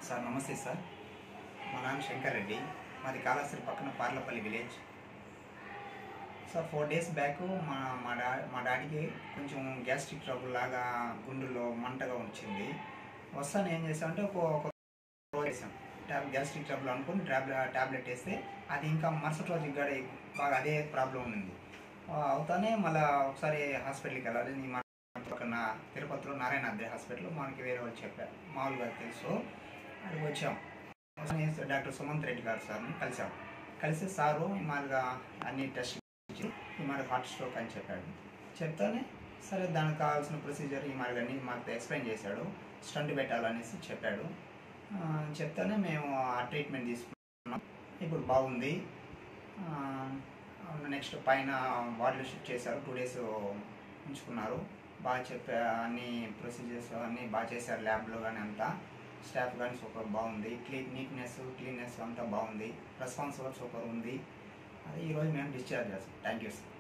sir నమస్తే sir మా నాన్న శంకర్ రెడ్డి మాది కాళాస్త్రి పక్కన Parlapalli village sir four days back మా మా డా మా డాడీకి కొంచెం గ్యాస్ట్రిక్ ట్రబుల్ లాగా గుండెల్లో మంటగా వచ్చింది వస్తాను ఏం చేసామంటే ఒక ఒక రోజు వేసాం ట్యాబ్ గ్యాస్ట్రిక్ ట్రబుల్ అనుకుని ట్యాబ్లెట్ ట్యాబ్లెట్ వేస్తే అది ఇంకా మరుసటి రోజు గడ బాగా అదే ప్రాబ్లం ఉంది అవుతానే మళ్ళీ ఒకసారి హాస్పిటల్కి వెళ్ళాలి నీ మా పక్కన తిరుపతిలో నారాయణ అద్దె హాస్పిటల్ మనకి వేరే వాళ్ళు చెప్పారు మామూలుగా తెలుసు అక్కడికి వచ్చాం వస్తానే డాక్టర్ సుమంత్ రెడ్డి గారు సార్ని కలిసాం కలిసి సారు మాదిరిగా అన్ని టెస్ట్ ఇచ్చి ఈ మరి హార్ట్ స్ట్రోక్ అని చెప్పాడు చెప్తానే సరే దానికి కావాల్సిన ప్రొసీజర్ ఈ మరి అన్ని మాకు ఎక్స్ప్లెయిన్ చేశాడు స్టంట్ పెట్టాలనేసి చెప్పాడు ఆ, చెప్తానే మేము ఆ ట్రీట్మెంట్ తీసుకున్నాం ఇప్పుడు బాగుంది నెక్స్ట్ పైన బాడీలో షిఫ్ట్ చేశారు టూ డేస్ ఉంచుకున్నారు బాగా చెప్పా అన్ని ప్రొసీజర్స్ అన్నీ బాగా చేశారు ల్యాబ్లో కానీ అంతా స్టాఫ్ కానీ సూపర్ బాగుంది క్లీన్ నీట్నెస్ క్లీన్నెస్ అంతా బాగుంది రెస్పాన్స్ కూడా సూపర్ ఉంది అది ఈరోజు మేము డిశ్చార్జ్ చేస్తాం థ్యాంక్ యూ సార్